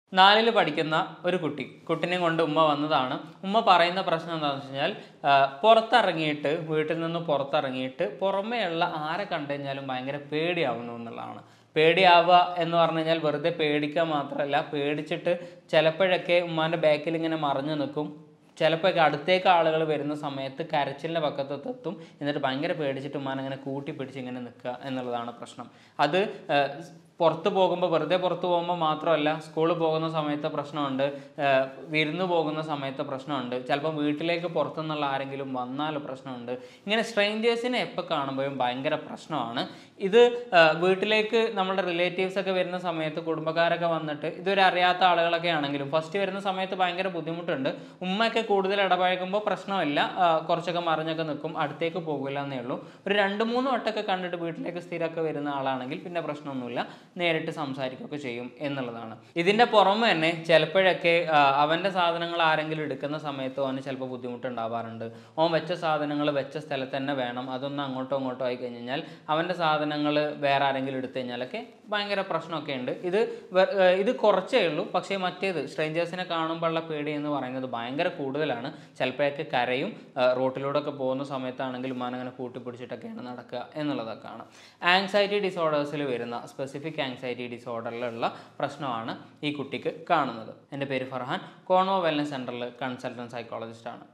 നാലിൽ പഠിക്കുന്ന ഒരു കുട്ടി കുട്ടിനെ കൊണ്ട് ഉമ്മ വന്നതാണ് ഉമ്മ പറയുന്ന പ്രശ്നം എന്താണെന്ന് വെച്ച് കഴിഞ്ഞാൽ ആ, പുറത്തിറങ്ങിയിട്ട് വീട്ടിൽ നിന്ന് പുറത്തിറങ്ങിയിട്ട് പുറമേയുള്ള ആരെ കണ്ടു കഴിഞ്ഞാലും ഭയങ്കര പേടിയാവുന്നു എന്നുള്ളതാണ് പേടിയാവുക എന്ന് പറഞ്ഞു കഴിഞ്ഞാൽ വെറുതെ പേടിക്കുക മാത്രമല്ല പേടിച്ചിട്ട് ചിലപ്പോഴൊക്കെ ഉമ്മാൻ്റെ ബാക്കിൽ ഇങ്ങനെ മറിഞ്ഞു നിൽക്കും ചിലപ്പോൾ അടുത്തേക്ക് ആളുകൾ വരുന്ന സമയത്ത് കരച്ചിലിൻ്റെ പക്കത്തെത്തും എന്നിട്ട് ഭയങ്കര പേടിച്ചിട്ട് ഉമ്മാനെ അങ്ങനെ കൂട്ടി പിടിച്ച് ഇങ്ങനെ നിൽക്കുക എന്നുള്ളതാണ് പ്രശ്നം അത് ഏഹ്, പുറത്ത് പോകുമ്പോൾ വെറുതെ പുറത്ത് പോകുമ്പോൾ മാത്രമല്ല സ്കൂളിൽ പോകുന്ന സമയത്ത് പ്രശ്നമുണ്ട് ഏഹ്, വിരുന്ന് പോകുന്ന സമയത്ത് പ്രശ്നമുണ്ട് ചിലപ്പോൾ വീട്ടിലേക്ക് പുറത്തുനിന്നുള്ള ആരെങ്കിലും വന്നാൽ പ്രശ്നമുണ്ട് ഇങ്ങനെ സ്ട്രേഞ്ചേഴ്സിനെ എപ്പോൾ കാണുമ്പോഴും ഭയങ്കര പ്രശ്നമാണ് ഇത് ഏഹ്, വീട്ടിലേക്ക് നമ്മുടെ റിലേറ്റീവ്സ് ഒക്കെ വരുന്ന സമയത്ത് കുടുംബക്കാരൊക്കെ വന്നിട്ട് ഇതുവരെ അറിയാത്ത ആളുകളൊക്കെ ആണെങ്കിലും ഫസ്റ്റ് വരുന്ന സമയത്ത് ഭയങ്കര ബുദ്ധിമുട്ടുണ്ട് ഉമ്മയൊക്കെ കൂടുതൽ ഇടപഴകുമ്പോൾ പ്രശ്നമില്ല ആ, കുറച്ചൊക്കെ മറിഞ്ഞൊക്കെ നിൽക്കും അടുത്തേക്ക് പോകില്ല എന്നേ ഉള്ളൂ ഒരു രണ്ട് മൂന്ന് വട്ടമൊക്കെ കണ്ടിട്ട് വീട്ടിലേക്ക് സ്ഥിരമൊക്കെ വരുന്ന ആളാണെങ്കിൽ പിന്നെ പ്രശ്നമൊന്നുമില്ല നേരിട്ട് സംസാരിക്കുകയൊക്കെ ചെയ്യും എന്നുള്ളതാണ് ഇതിൻ്റെ പുറമെ തന്നെ ചിലപ്പോഴൊക്കെ ആ, അവൻ്റെ സാധനങ്ങൾ ആരെങ്കിലും എടുക്കുന്ന സമയത്ത് അവന് ചിലപ്പോൾ ബുദ്ധിമുട്ടുണ്ടാവാറുണ്ട് ഓൻ വെച്ച സാധനങ്ങൾ വെച്ച സ്ഥലത്ത് തന്നെ വേണം അതൊന്നും അങ്ങോട്ടോ ഇങ്ങോട്ടോ ആയി കഴിഞ്ഞാൽ അവൻ്റെ സാധനങ്ങൾ വേറെ ആരെങ്കിലും എടുത്തു കഴിഞ്ഞാലൊക്കെ ഭയങ്കര പ്രശ്നമൊക്കെ ഉണ്ട് ഇത് വെ- ഏർ ഇത് കുറച്ചേ ഉള്ളൂ പക്ഷേ മറ്റേത് സ്ട്രേഞ്ചേഴ്സിനെ കാണുമ്പോഴുള്ള പേടി എന്ന് പറയുന്നത് ഭയങ്കര കൂടുതലാണ് ചിലപ്പോഴൊക്കെ കരയും ഏർ റോട്ടിലൂടെ ഒക്കെ പോകുന്ന സമയത്താണെങ്കിലും അങ്ങനെ കൂട്ടിപ്പിടിച്ചിട്ടൊക്കെയാണ് നടക്കുക എന്നുള്ളതൊക്കെയാണ് ആങ്സൈറ്റി ഡിസോർഡേഴ്സിൽ വരുന്ന സ്പെസിഫിക് ആങ്സൈറ്റി ഡിസോർഡറിലുള്ള പ്രശ്നമാണ് ഈ കുട്ടിക്ക് കാണുന്നത് എൻ്റെ പേര് ഫർഹാൻ കോൺവോ വെൽനസ് സെൻറ്ററിൽ കൺസൾട്ടൻറ്റ് സൈക്കോളജിസ്റ്റ് ആണ്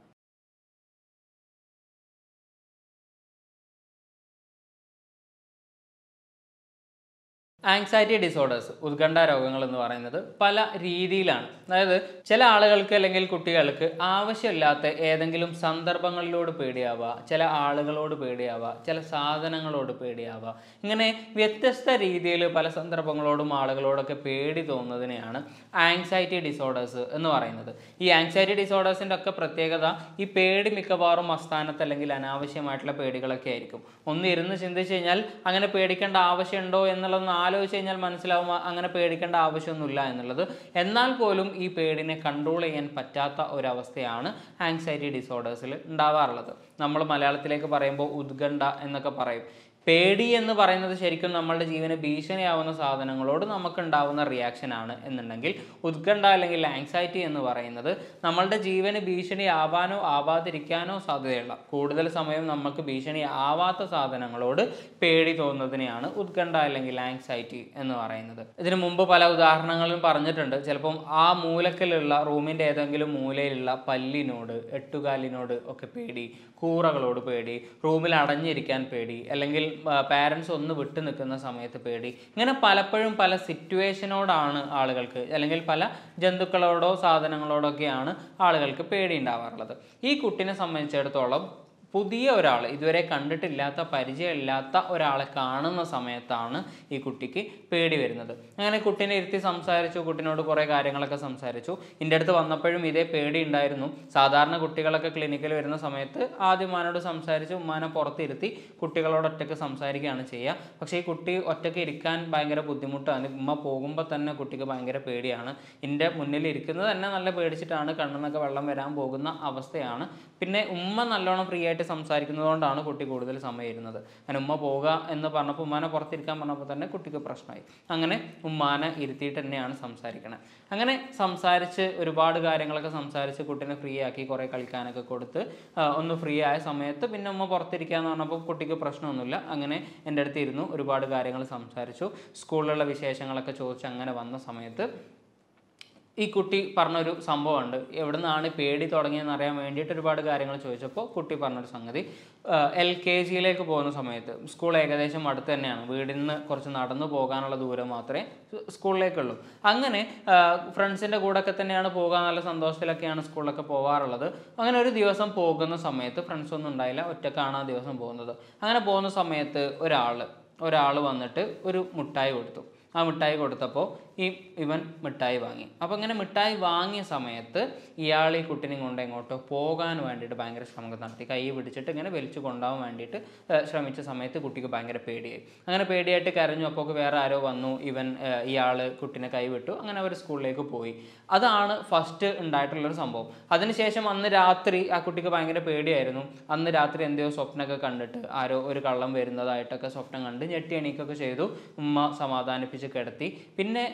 ആങ്സൈറ്റി ഡിസോർഡേഴ്സ് ഉത്കണ്ഠ രോഗങ്ങൾ എന്ന് പറയുന്നത് പല രീതിയിലാണ് അതായത് ചില ആളുകൾക്ക് അല്ലെങ്കിൽ കുട്ടികൾക്ക് ആവശ്യമില്ലാത്ത ഏതെങ്കിലും സന്ദർഭങ്ങളിലോട് പേടിയാവുക ചില ആളുകളോട് പേടിയാവുക ചില സാധനങ്ങളോട് പേടിയാവുക ഇങ്ങനെ വ്യത്യസ്ത രീതിയിൽ പല സന്ദർഭങ്ങളോടും ആളുകളോടൊക്കെ പേടി തോന്നുന്നതിനെയാണ് ആങ്സൈറ്റി ഡിസോർഡേഴ്സ് എന്ന് പറയുന്നത് ഈ ആങ്സൈറ്റി ഡിസോർഡേഴ്സിൻ്റെ ഒക്കെ പ്രത്യേകത ഈ പേടി മിക്കവാറും അസ്ഥാനത്ത് അല്ലെങ്കിൽ അനാവശ്യമായിട്ടുള്ള പേടികളൊക്കെ ആയിരിക്കും ഒന്ന് ഇരുന്ന് ചിന്തിച്ച് കഴിഞ്ഞാൽ അങ്ങനെ പേടിക്കേണ്ട ആവശ്യമുണ്ടോ എന്നുള്ളതൊന്ന് ആലോചിച്ച് കഴിഞ്ഞാൽ മനസ്സിലാവും ആ- അങ്ങനെ പേടിക്കേണ്ട ആവശ്യമൊന്നുമില്ല എന്നുള്ളത് എന്നാൽ പോലും ഈ പേടിനെ കൺട്രോൾ ചെയ്യാൻ പറ്റാത്ത ഒരവസ്ഥയാണ് ആങ്സൈറ്റി ഡിസോർഡേഴ്സിൽ ഉണ്ടാവാറുള്ളത് നമ്മൾ മലയാളത്തിലേക്ക് പറയുമ്പോൾ ഉത്കണ്ഠ എന്നൊക്കെ പറയും പേടി എന്ന് പറയുന്നത് ശരിക്കും നമ്മളുടെ ജീവന് ഭീഷണിയാവുന്ന സാധനങ്ങളോട് നമുക്കുണ്ടാവുന്ന റിയാക്ഷനാണ് എന്നുണ്ടെങ്കിൽ ഉത്കണ്ഠ അല്ലെങ്കിൽ ആങ്സൈറ്റി എന്ന് പറയുന്നത് നമ്മളുടെ ജീവന് ഭീഷണി ആവാനോ ആവാതിരിക്കാനോ സാധ്യതയുള്ള കൂടുതൽ സമയം നമുക്ക് ഭീഷണി ആവാത്ത സാധനങ്ങളോട് പേടി തോന്നുന്നതിനെയാണ് ഉത്കണ്ഠ അല്ലെങ്കിൽ ആങ്സൈറ്റി എന്ന് പറയുന്നത് ഇതിനു മുമ്പ് പല ഉദാഹരണങ്ങളും പറഞ്ഞിട്ടുണ്ട് ചിലപ്പം ആ മൂലക്കലുള്ള റൂമിൻ്റെ ഏതെങ്കിലും മൂലയിലുള്ള പല്ലിനോട് എട്ടുകാലിനോട് ഒക്കെ പേടി കൂറകളോട് പേടി റൂമിൽ അടഞ്ഞിരിക്കാൻ പേടി അല്ലെങ്കിൽ പാരൻസ് ഒന്ന് വിട്ടു നിൽക്കുന്ന സമയത്ത് പേടി ഇങ്ങനെ പലപ്പോഴും പല സിറ്റുവേഷനോടാണ് ആളുകൾക്ക് അല്ലെങ്കിൽ പല ജന്തുക്കളോടോ സാധനങ്ങളോടൊക്കെയാണ് ആളുകൾക്ക് പേടി ഉണ്ടാവാറുള്ളത് ഈ കുട്ടിനെ സംബന്ധിച്ചിടത്തോളം പുതിയ ഒരാൾ ഇതുവരെ കണ്ടിട്ടില്ലാത്ത പരിചയമില്ലാത്ത ഒരാളെ കാണുന്ന സമയത്താണ് ഈ കുട്ടിക്ക് പേടി വരുന്നത് അങ്ങനെ കുട്ടീനെ ഇരുത്തി സംസാരിച്ചു കുട്ടീനോട് കുറേ കാര്യങ്ങളൊക്കെ സംസാരിച്ചു എൻ്റെ അടുത്ത് വന്നപ്പോഴും ഇതേ പേടി ഉണ്ടായിരുന്നു സാധാരണ കുട്ടികളൊക്കെ ക്ലിനിക്കിൽ വരുന്ന സമയത്ത് ആദ്യം ഉമ്മാനോട് സംസാരിച്ച് ഉമ്മാനെ പുറത്തിരുത്തി കുട്ടികളോട് ഒറ്റയ്ക്ക് സംസാരിക്കുകയാണ് ചെയ്യുക പക്ഷേ ഈ കുട്ടി ഒറ്റയ്ക്ക് ഇരിക്കാൻ ഭയങ്കര ബുദ്ധിമുട്ടാണ് ഉമ്മ പോകുമ്പോൾ തന്നെ കുട്ടിക്ക് ഭയങ്കര പേടിയാണ് എൻ്റെ മുന്നിൽ ഇരിക്കുന്നത് തന്നെ നല്ല പേടിച്ചിട്ടാണ് കണ്ണിന്നൊക്കെ വെള്ളം വരാൻ പോകുന്ന അവസ്ഥയാണ് പിന്നെ ഉമ്മ നല്ലോണം ഫ്രീ ആയിട്ട് സംസാരിക്കുന്നതുകൊണ്ടാണ് കുട്ടി കൂടുതൽ സമയം ഇരുന്നത് അങ്ങനെ ഉമ്മ പോവുക എന്ന് പറഞ്ഞപ്പോൾ ഉമ്മാനെ പുറത്തിരിക്കാൻ പറഞ്ഞപ്പോൾ തന്നെ കുട്ടിക്ക് പ്രശ്നമായി അങ്ങനെ ഉമ്മാനെ ഇരുത്തിയിട്ട് തന്നെയാണ് സംസാരിക്കണത് അങ്ങനെ സംസാരിച്ച് ഒരുപാട് കാര്യങ്ങളൊക്കെ സംസാരിച്ച് കുട്ടീനെ ഫ്രീ ആക്കി കുറേ കളിക്കാനൊക്കെ കൊടുത്ത് ആ, ഒന്ന് ഫ്രീ ആയ സമയത്ത് പിന്നെ ഉമ്മ പുറത്തിരിക്കാന്ന് പറഞ്ഞപ്പോൾ കുട്ടിക്ക് പ്രശ്നമൊന്നുമില്ല അങ്ങനെ എൻ്റെ അടുത്ത് ഇരുന്നു ഒരുപാട് കാര്യങ്ങൾ സംസാരിച്ചു സ്കൂളിലുള്ള വിശേഷങ്ങളൊക്കെ ചോദിച്ച് അങ്ങനെ വന്ന സമയത്ത് ഈ കുട്ടി പറഞ്ഞൊരു സംഭവമുണ്ട് എവിടെ നിന്നാണ് പേടി തുടങ്ങിയെന്ന് അറിയാൻ വേണ്ടിയിട്ട് ഒരുപാട് കാര്യങ്ങൾ ചോദിച്ചപ്പോൾ കുട്ടി പറഞ്ഞൊരു സംഗതി എൽ കെ ജിയിലേക്ക് പോകുന്ന സമയത്ത് സ്കൂൾ ഏകദേശം അടുത്ത് തന്നെയാണ് വീടിൽ നിന്ന് കുറച്ച് നടന്നു പോകാനുള്ള ദൂരം മാത്രമേ സ് സ്കൂളിലേക്കുള്ളൂ അങ്ങനെ ഫ്രണ്ട്സിൻ്റെ കൂടെ ഒക്കെ തന്നെയാണ് പോകാൻ നല്ല സന്തോഷത്തിലൊക്കെയാണ് സ്കൂളിലൊക്കെ പോകാറുള്ളത് അങ്ങനെ ഒരു ദിവസം പോകുന്ന സമയത്ത് ഫ്രണ്ട്സ് ഒന്നും ഉണ്ടായില്ല ഒറ്റക്കാണ് ആ ദിവസം പോകുന്നത് അങ്ങനെ പോകുന്ന സമയത്ത് ഒരാൾ ഒരാൾ വന്നിട്ട് ഒരു മുട്ടായി കൊടുത്തു ആ മിഠായി കൊടുത്തപ്പോൾ ഈ ഇവൻ മിഠായി വാങ്ങി അപ്പോൾ ഇങ്ങനെ മിഠായി വാങ്ങിയ സമയത്ത് ഇയാൾ ഈ കുട്ടിനെ കൊണ്ട് എങ്ങോട്ടോ പോകാൻ വേണ്ടിയിട്ട് ഭയങ്കര ശ്രമം നടത്തി കൈ പിടിച്ചിട്ട് ഇങ്ങനെ വലിച്ചു കൊണ്ടുപോകാൻ വേണ്ടിയിട്ട് ഏഹ്, ശ്രമിച്ച സമയത്ത് കുട്ടിക്ക് ഭയങ്കര പേടിയായി അങ്ങനെ പേടിയായിട്ട് കരഞ്ഞു അപ്പോൾ വേറെ ആരോ വന്നു ഇവൻ ഏഹ്, ഇയാൾ കുട്ടിനെ കൈവിട്ടു അങ്ങനെ അവർ സ്കൂളിലേക്ക് പോയി അതാണ് ഫസ്റ്റ് ഉണ്ടായിട്ടുള്ളൊരു സംഭവം അതിനുശേഷം അന്ന് രാത്രി ആ കുട്ടിക്ക് ഭയങ്കര പേടിയായിരുന്നു അന്ന് രാത്രി എന്തെയോ സ്വപ്നമൊക്കെ കണ്ടിട്ട് ആരോ ഒരു കള്ളം വരുന്നതായിട്ടൊക്കെ സ്വപ്നം കണ്ട് ഞെട്ടി എണീക്കൊക്കെ ചെയ്തു ഉമ്മ സമാധാനിപ്പിച്ച് കിടത്തി പിന്നെ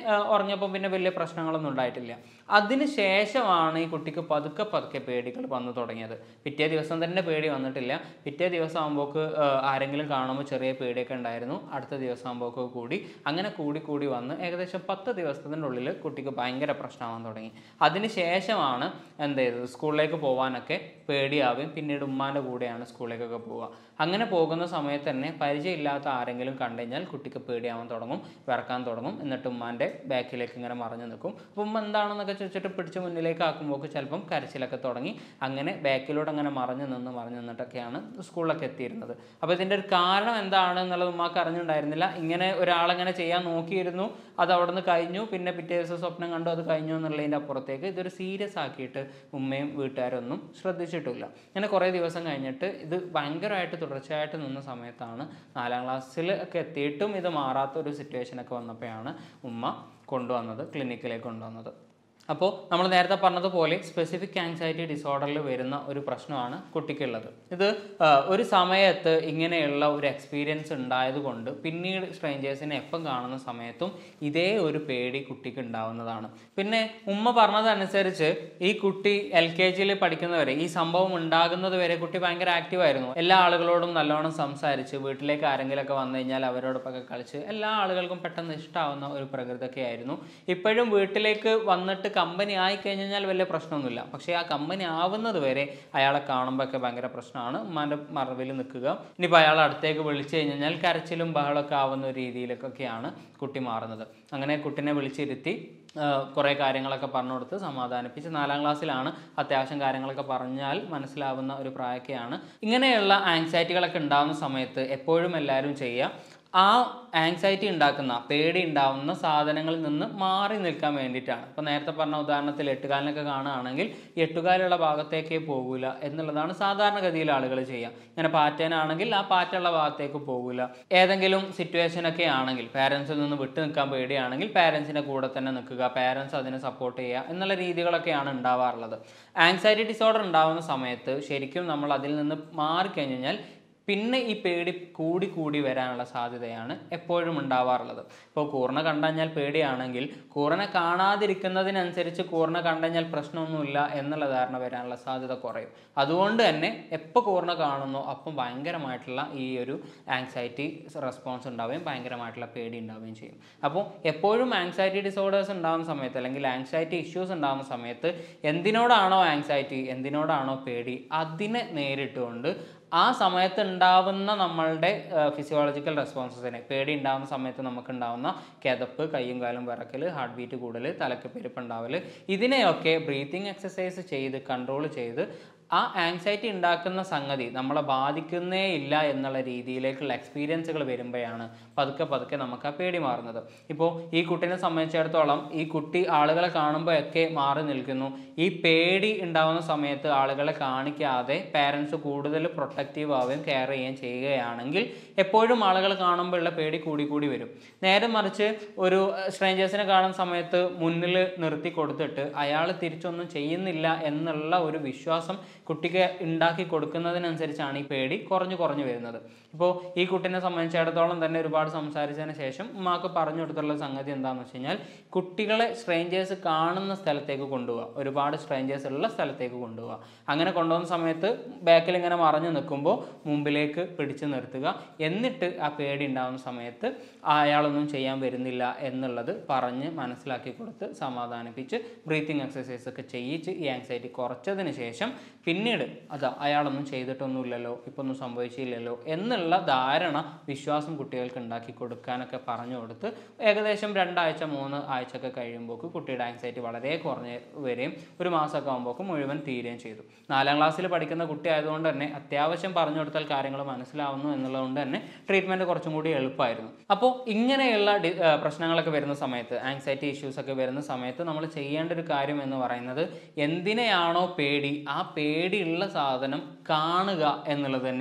ആ, ഉറങ്ങിയപ്പോൾ പിന്നെ വലിയ പ്രശ്നങ്ങളൊന്നും ഉണ്ടായിട്ടില്ല അതിന് ശേഷമാണ് ഈ കുട്ടിക്ക് പതുക്കെ പതുക്കെ പേടികൾ വന്നു തുടങ്ങിയത് പിറ്റേ ദിവസം തന്നെ പേടി വന്നിട്ടില്ല പിറ്റേ ദിവസം ആകുമ്പോൾക്ക് ആരെങ്കിലും കാണുമ്പോൾ ചെറിയ പേടിയൊക്കെ ഉണ്ടായിരുന്നു അടുത്ത ദിവസം ആകുമ്പോൾക്ക് കൂടി അങ്ങനെ കൂടി കൂടി വന്ന് ഏകദേശം പത്ത് ദിവസത്തിൻ്റെ ഉള്ളിൽ കുട്ടിക്ക് ഭയങ്കര പ്രശ്നമാവാൻ തുടങ്ങി അതിന് ശേഷമാണ് എന്ത് ചെയ്തത് സ്കൂളിലേക്ക് പോകാനൊക്കെ പേടിയാവുകയും പിന്നീട് ഉമ്മാൻ്റെ കൂടെയാണ് സ്കൂളിലേക്കൊക്കെ പോവുക അങ്ങനെ പോകുന്ന സമയത്ത് തന്നെ പരിചയമില്ലാത്ത ആരെങ്കിലും കണ്ടു കഴിഞ്ഞാൽ കുട്ടിക്ക് പേടിയാവാൻ തുടങ്ങും വിറക്കാൻ തുടങ്ങും എന്നിട്ട് ഉമ്മാൻ്റെ ബാക്കിലേക്ക് ഇങ്ങനെ മറഞ്ഞു നിൽക്കും അപ്പോൾ ഉമ്മ എന്താണെന്നൊക്കെ ചോദിച്ചിട്ട് പിടിച്ച് മുന്നിലേക്ക് ആക്കുമ്പോൾ ചിലപ്പം കരച്ചിലൊക്കെ തുടങ്ങി അങ്ങനെ ബാക്കിലൂടെ അങ്ങനെ മറഞ്ഞു നിന്ന് മറഞ്ഞു നിന്നിട്ടൊക്കെയാണ് സ്കൂളിലൊക്കെ എത്തിയിരുന്നത് അപ്പോൾ ഇതിൻ്റെ ഒരു കാരണം എന്താണ് എന്നുള്ളത് ഉമ്മാക്ക് അറിഞ്ഞിട്ടുണ്ടായിരുന്നില്ല ഇങ്ങനെ ഒരാളെങ്ങനെ ചെയ്യാൻ നോക്കിയിരുന്നു അത് അവിടെ നിന്ന് കഴിഞ്ഞു പിന്നെ പിറ്റേ ദിവസം സ്വപ്നം കണ്ടു അത് കഴിഞ്ഞു എന്നുള്ളതിൻ്റെ അപ്പുറത്തേക്ക് ഇതൊരു സീരിയസ് ആക്കിയിട്ട് ഉമ്മയും വീട്ടുകാരൊന്നും ശ്രദ്ധിച്ചിട്ടില്ല അങ്ങനെ കുറേ ദിവസം കഴിഞ്ഞിട്ട് ഇത് ഭയങ്കരമായിട്ട് തുടർച്ചയായിട്ട് നിന്ന സമയത്താണ് നാലാം ക്ലാസ്സിൽ ഒക്കെ എത്തിയിട്ടും ഇത് മാറാത്ത ഒരു സിറ്റുവേഷനൊക്കെ വന്നപ്പോഴാണ് ഉമ്മ കൊണ്ടുവന്നത് ക്ലിനിക്കിലേക്ക് കൊണ്ടുവന്നത് അപ്പോൾ നമ്മൾ നേരത്തെ പറഞ്ഞതുപോലെ സ്പെസിഫിക് ആങ്സൈറ്റി ഡിസോർഡറിൽ വരുന്ന ഒരു പ്രശ്നമാണ് കുട്ടിക്കുള്ളത് ഇത് ആ, ഒരു സമയത്ത് ഇങ്ങനെയുള്ള ഒരു എക്സ്പീരിയൻസ് ഉണ്ടായതുകൊണ്ട് പിന്നീട് സ്ട്രേഞ്ചേഴ്സിനെ എപ്പം കാണുന്ന സമയത്തും ഇതേ ഒരു പേടി കുട്ടിക്ക് ഉണ്ടാവുന്നതാണ് പിന്നെ ഉമ്മ പറഞ്ഞതനുസരിച്ച് ഈ കുട്ടി എൽ കെ ജിയിൽ പഠിക്കുന്നവരെ ഈ സംഭവം ഉണ്ടാകുന്നത് വരെ കുട്ടി ഭയങ്കര ആക്റ്റീവ് ആയിരുന്നു എല്ലാ ആളുകളോടും നല്ലോണം സംസാരിച്ച് വീട്ടിലേക്ക് ആരെങ്കിലുമൊക്കെ വന്നു കഴിഞ്ഞാൽ അവരോടൊപ്പമൊക്കെ കളിച്ച് എല്ലാ ആളുകൾക്കും പെട്ടെന്ന് ഇഷ്ടമാവുന്ന ഒരു പ്രകൃതിയൊക്കെ ആയിരുന്നു ഇപ്പോഴും വീട്ടിലേക്ക് വന്നിട്ട് കമ്പനി ആയി കഴിഞ്ഞാൽ വലിയ പ്രശ്നമൊന്നുമില്ല പക്ഷേ ആ കമ്പനി ആവുന്നത് വരെ അയാളെ കാണുമ്പോൾ ഒക്കെ ഭയങ്കര പ്രശ്നമാണ് ഉമ്മാൻ്റെ മറവിൽ നിൽക്കുക ഇനിയിപ്പോൾ അയാൾ അടുത്തേക്ക് വിളിച്ചു കഴിഞ്ഞാൽ കരച്ചിലും ബഹളമൊക്കെ ആവുന്ന ഒരു രീതിയിലേക്കൊക്കെയാണ് കുട്ടി മാറുന്നത് അങ്ങനെ കുട്ടിനെ വിളിച്ചിരുത്തി കുറേ കാര്യങ്ങളൊക്കെ പറഞ്ഞു കൊടുത്ത് സമാധാനിപ്പിച്ച് നാലാം ക്ലാസ്സിലാണ് അത്യാവശ്യം കാര്യങ്ങളൊക്കെ പറഞ്ഞാൽ മനസ്സിലാവുന്ന ഒരു പ്രായമൊക്കെയാണ് ഇങ്ങനെയുള്ള ആങ്സൈറ്റികളൊക്കെ ഉണ്ടാകുന്ന സമയത്ത് എപ്പോഴും എല്ലാവരും ചെയ്യുക ആ ആങ്സൈറ്റി ഉണ്ടാക്കുന്ന പേടി ഉണ്ടാവുന്ന സാധനങ്ങളിൽ നിന്ന് മാറി നിൽക്കാൻ വേണ്ടിയിട്ടാണ് ഇപ്പോൾ നേരത്തെ പറഞ്ഞ ഉദാഹരണത്തിൽ എട്ടുകാലിനൊക്കെ കാണുകയാണെങ്കിൽ ഈ എട്ടുകാലുള്ള ഭാഗത്തേക്കേ പോകില്ല എന്നുള്ളതാണ് സാധാരണഗതിയിൽ ആളുകൾ ചെയ്യുക ഇങ്ങനെ പാറ്റേനാണെങ്കിൽ ആ പാറ്റുള്ള ഭാഗത്തേക്ക് പോകില്ല ഏതെങ്കിലും സിറ്റുവേഷനൊക്കെ ആണെങ്കിൽ പാരൻസിൽ നിന്ന് വിട്ടു നിൽക്കാൻ പേടിയാണെങ്കിൽ പാരൻസിൻ്റെ കൂടെ തന്നെ നിൽക്കുക പാരൻസ് അതിനെ സപ്പോർട്ട് ചെയ്യുക എന്നുള്ള രീതികളൊക്കെയാണ് ഉണ്ടാവാറുള്ളത് ആങ്സൈറ്റി ഡിസോർഡർ ഉണ്ടാകുന്ന സമയത്ത് ശരിക്കും നമ്മൾ അതിൽ നിന്ന് മാറിക്കഴിഞ്ഞാൽ പിന്നെ ഈ പേടി കൂടി കൂടി വരാനുള്ള സാധ്യതയാണ് എപ്പോഴും ഉണ്ടാവാറുള്ളത് ഇപ്പോൾ കൂർണ കണ്ടഞ്ഞാൽ പേടിയാണെങ്കിൽ കൂർണ കാണാതിരിക്കുന്നതിനനുസരിച്ച് കൂർണ കണ്ടഞ്ഞാൽ പ്രശ്നമൊന്നുമില്ല എന്നുള്ള ധാരണ വരാനുള്ള സാധ്യത കുറയും അതുകൊണ്ട് തന്നെ എപ്പോൾ കൂർണ കാണുന്നോ അപ്പം ഭയങ്കരമായിട്ടുള്ള ഈ ഒരു ആങ്സൈറ്റി റെസ്പോൺസ് ഉണ്ടാവുകയും ഭയങ്കരമായിട്ടുള്ള പേടി ഉണ്ടാവുകയും ചെയ്യും അപ്പോൾ എപ്പോഴും ആങ്സൈറ്റി ഡിസോർഡേഴ്സ് ഉണ്ടാകുന്ന സമയത്ത് അല്ലെങ്കിൽ ആങ്സൈറ്റി ഇഷ്യൂസ് ഉണ്ടാകുന്ന സമയത്ത് എന്തിനോടാണോ ആങ്സൈറ്റി എന്തിനോടാണോ പേടി അതിനെ നേരിട്ടുകൊണ്ട് ആ സമയത്ത് ഉണ്ടാവുന്ന നമ്മളുടെ ഫിസിയോളജിക്കൽ റെസ്പോൺസസിനെ പേടി ഉണ്ടാവുന്ന സമയത്ത് നമുക്ക് ഉണ്ടാവുന്ന കിതപ്പ് കയ്യും കാലും വിറക്കൽ ഹാർട്ട് ബീറ്റ് കൂടൽ തലക്ക് പെരുപ്പ് ഉണ്ടാവൽ ഇതിനെയൊക്കെ ബ്രീത്തിങ് എക്സസൈസ് ചെയ്ത് കൺട്രോൾ ചെയ്ത് ആ ആങ്സൈറ്റി ഉണ്ടാക്കുന്ന സംഗതി നമ്മളെ ബാധിക്കുന്നേ ഇല്ല എന്നുള്ള രീതിയിലേക്കുള്ള എക്സ്പീരിയൻസുകൾ വരുമ്പോഴാണ് പതുക്കെ പതുക്കെ നമുക്ക് ആ പേടി മാറുന്നത് ഇപ്പോൾ ഈ കുട്ടീനെ സംബന്ധിച്ചിടത്തോളം ഈ കുട്ടി ആളുകളെ കാണുമ്പോഴൊക്കെ മാറി നിൽക്കുന്നു ഈ പേടി ഉണ്ടാകുന്ന സമയത്ത് ആളുകളെ കാണിക്കാതെ പാരൻസ് കൂടുതൽ പ്രൊട്ടക്റ്റീവ് ആവുകയും കെയർ ചെയ്യുകയും ചെയ്യുകയാണെങ്കിൽ എപ്പോഴും ആളുകൾ കാണുമ്പോഴുള്ള പേടി കൂടി കൂടി വരും നേരെ മറിച്ച് ഒരു സ്ട്രേഞ്ചേഴ്സിനെ കാണുന്ന സമയത്ത് മുന്നിൽ നിർത്തി കൊടുത്തിട്ട് അയാൾ തിരിച്ചൊന്നും ചെയ്യുന്നില്ല എന്നുള്ള ഒരു വിശ്വാസം കുട്ടിക്ക് ഉണ്ടാക്കി കൊടുക്കുന്നതിനനുസരിച്ചാണ് ഈ പേടി കുറഞ്ഞു കുറഞ്ഞു വരുന്നത് ഇപ്പോൾ ഈ കുട്ടീനെ സംബന്ധിച്ചിടത്തോളം തന്നെ ഒരുപാട് സംസാരിച്ചതിന് ശേഷം ഉമ്മാക്ക് പറഞ്ഞു കൊടുത്തുള്ള സംഗതി എന്താണെന്ന് വെച്ച് കഴിഞ്ഞാൽ കുട്ടികളെ സ്ട്രേഞ്ചേഴ്സ് കാണുന്ന സ്ഥലത്തേക്ക് കൊണ്ടുപോവുക ഒരുപാട് സ്ട്രേഞ്ചേഴ്സ് ഉള്ള സ്ഥലത്തേക്ക് കൊണ്ടുപോവുക അങ്ങനെ കൊണ്ടുപോകുന്ന സമയത്ത് ബാക്കിൽ ഇങ്ങനെ മറഞ്ഞു നിൽക്കുമ്പോൾ മുമ്പിലേക്ക് പിടിച്ചു നിർത്തുക എന്നിട്ട് ആ പേടി ഉണ്ടാകുന്ന സമയത്ത് അയാളൊന്നും ചെയ്യാൻ വരുന്നില്ല എന്നുള്ളത് പറഞ്ഞ് മനസ്സിലാക്കി കൊടുത്ത് സമാധാനിപ്പിച്ച് ബ്രീത്തിങ് എക്സസൈസ് ഒക്കെ ചെയ്യിച്ച് ഈ ആങ്സൈറ്റി കുറച്ചതിന് ശേഷം പിന്നീട് അതാ അയാളൊന്നും ചെയ്തിട്ടൊന്നുമില്ലല്ലോ ഇപ്പൊ ഒന്നും സംഭവിച്ചില്ലല്ലോ എന്നുള്ള ധാരണ വിശ്വാസം കുട്ടികൾക്ക് ഉണ്ടാക്കി കൊടുക്കാനൊക്കെ പറഞ്ഞു കൊടുത്ത് ഏകദേശം രണ്ടാഴ്ച മൂന്ന് ആഴ്ചയൊക്കെ കഴിയുമ്പോൾക്ക് കുട്ടിയുടെ ആങ്സൈറ്റി വളരെ കുറഞ്ഞ് വരികയും ഒരു മാസമൊക്കെ ആകുമ്പോൾക്ക് മുഴുവൻ തീരുകയും ചെയ്തു നാലാം ക്ലാസ്സിൽ പഠിക്കുന്ന കുട്ടി ആയതുകൊണ്ട് തന്നെ അത്യാവശ്യം പറഞ്ഞു കൊടുത്താൽ കാര്യങ്ങൾ മനസ്സിലാവുന്നു എന്നുള്ളതുകൊണ്ട് തന്നെ ട്രീറ്റ്മെൻറ്റ് കുറച്ചും കൂടി എളുപ്പമായിരുന്നു അപ്പോൾ ഇങ്ങനെയുള്ള ഡി- ആ, പ്രശ്നങ്ങളൊക്കെ വരുന്ന സമയത്ത് ആങ്സൈറ്റി ഇഷ്യൂസ് ഒക്കെ വരുന്ന സമയത്ത് നമ്മൾ ചെയ്യേണ്ട ഒരു കാര്യം എന്ന് പറയുന്നത് എന്തിനെയാണോ പേടി ആ പേടിയുള്ള സാധനം കാണുക എന്നുള്ളത് തന്നെയാണ്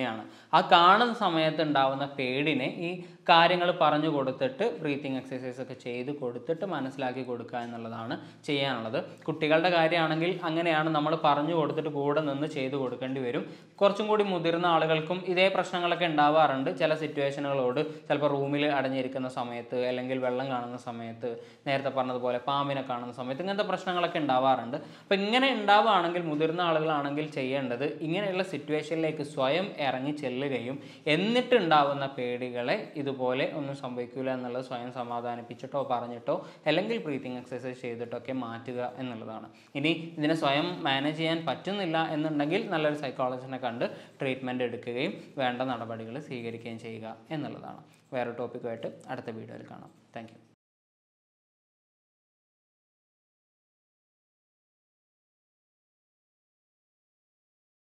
ആ കാണുന്ന സമയത്ത് ഉണ്ടാവുന്ന പേടിനെ ഈ കാര്യങ്ങൾ പറഞ്ഞു കൊടുത്തിട്ട് ബ്രീത്തിങ് എക്സസൈസ് ഒക്കെ ചെയ്ത് കൊടുത്തിട്ട് മനസ്സിലാക്കി കൊടുക്കുക എന്നുള്ളതാണ് ചെയ്യാനുള്ളത് കുട്ടികളുടെ കാര്യമാണെങ്കിൽ അങ്ങനെയാണ് നമ്മൾ പറഞ്ഞു കൊടുത്തിട്ട് കൂടെ നിന്ന് ചെയ്ത് കൊടുക്കേണ്ടി വരും കുറച്ചും കൂടി മുതിർന്ന ആളുകൾക്കും ഇതേ പ്രശ്നങ്ങളൊക്കെ ഉണ്ടാവാറുണ്ട് ചില സിറ്റുവേഷനുകളോട് ചിലപ്പോൾ റൂമിൽ അടഞ്ഞിരിക്കുന്ന സമയത്ത് അല്ലെങ്കിൽ വെള്ളം കാണുന്ന സമയത്ത് നേരത്തെ പറഞ്ഞതുപോലെ പാമ്പിനെ കാണുന്ന സമയത്ത് ഇങ്ങനത്തെ പ്രശ്നങ്ങളൊക്കെ ഉണ്ടാവാറുണ്ട് അപ്പോൾ ഇങ്ങനെ ഉണ്ടാവുകയാണെങ്കിൽ മുതിർന്ന ആളുകളാണെങ്കിൽ ചെയ്യേണ്ടത് ഇങ്ങനെയുള്ള സിറ്റുവേഷനിലേക്ക് സ്വയം ഇറങ്ങി ചെല്ലുകയും എന്നിട്ട് ഉണ്ടാവുന്ന പേടികളെ ഇതുപോലെ ഒന്നും സംഭവിക്കില്ല എന്നുള്ളത് സ്വയം സമാധാനിപ്പിച്ചിട്ടോ പറഞ്ഞിട്ടോ അല്ലെങ്കിൽ ബ്രീത്തിങ് എക്സസൈസ് ചെയ്തിട്ടോ ഒക്കെ മാറ്റുക എന്നുള്ളതാണ് ഇനി ഇതിനെ സ്വയം മാനേജ് ചെയ്യാൻ പറ്റുന്നില്ല എന്നുണ്ടെങ്കിൽ നല്ലൊരു സൈക്കോളജിസ്റ്റിനെ കണ്ട് ട്രീറ്റ്മെൻറ്റ് എടുക്കുകയും വേണ്ട നടപടികൾ സ്വീകരിക്കുകയും ചെയ്യുക എന്നുള്ളതാണ് വേറെ ടോപ്പിക്കുമായിട്ട് അടുത്ത വീഡിയോയിൽ കാണാം താങ്ക്